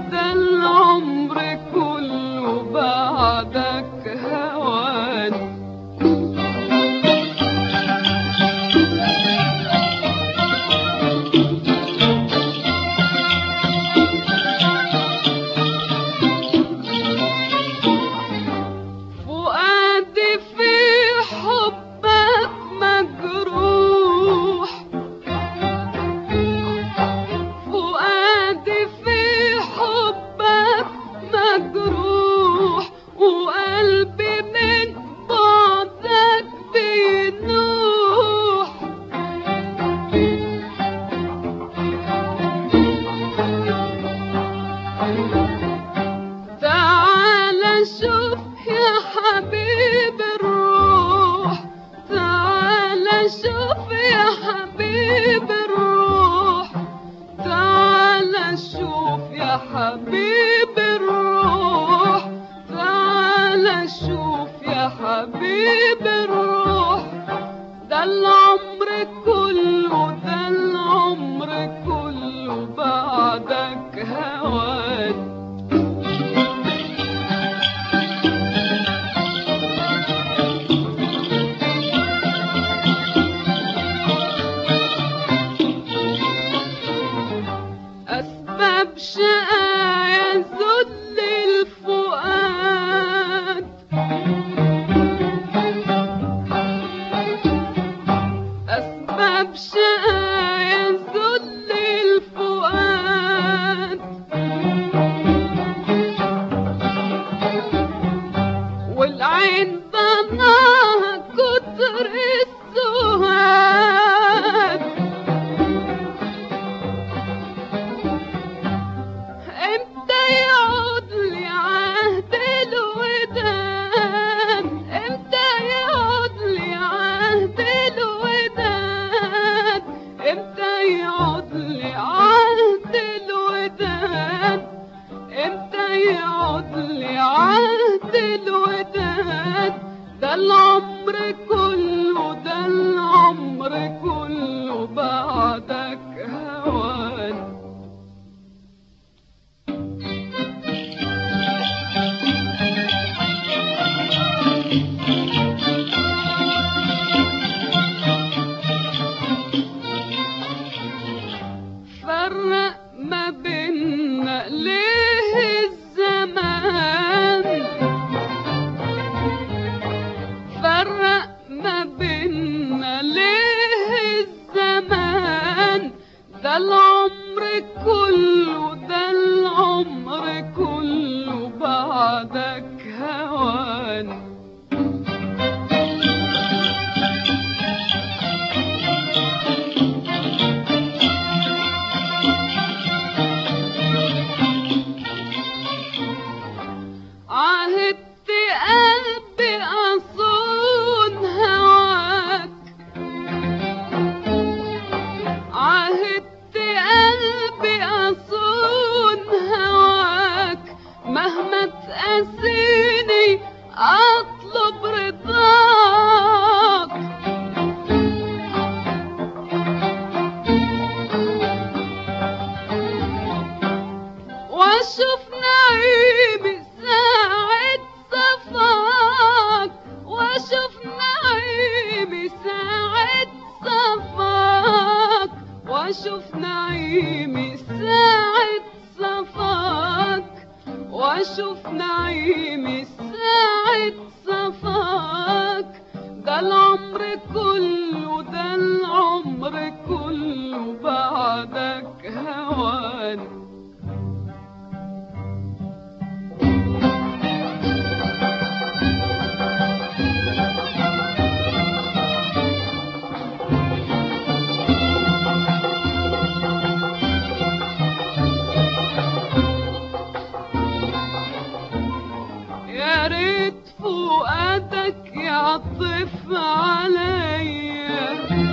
ده العمر كله بعدك هوان فؤادي في حبك مجروح فؤادي في حبك مجروح وقلبي من بعدك بينوح تعال شوف يا حبيب الروح تعال شوف يا حبيب الروح تعال شوف يا حبيب الروح تعال شوف يا حبيب الروح ده العمر كله ده العمر كله بعدك هوان أسباب شقايا ذل الفؤاد أسباب شقايا ذل الفؤاد والعين ضناها كتر السهاد امتى يعود لي عهد الوداد امتى يعود لي عهد الوداد امتى يعود لي عهد الوداد امتى يعود لي عهد الوداد ده العمر كله ده العمر كله بعدك هوان فرق ما بينا ليه الزمان فرق ما بينا ليه الزمان ده العمر كله ده العمر كله بعدك هوان عهدت قلبي أصون هواك عهدت قلبي أصون هواك مهما تقاسيني أطلب رضاك واشوف نعيمي ساعة صفاك واشوف نعيمي ساعة صفاك واشوف نعيمي ساعة صفاك واشوف نعيمي ساعة صفاك ده العمر كله ده العمر كله بعدك هوان يا ريت فؤادك يعطف عليا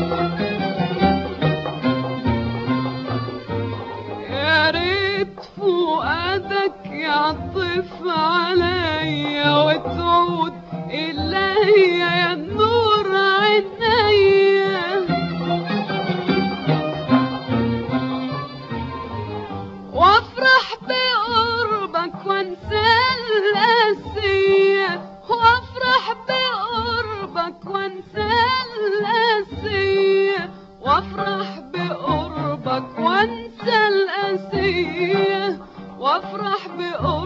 يا ريت فؤادك يعطف عليا وتعود إلي يا نور عينيا وافرح بقربك افرح بقربك وانسى القاسية وافرح بقربك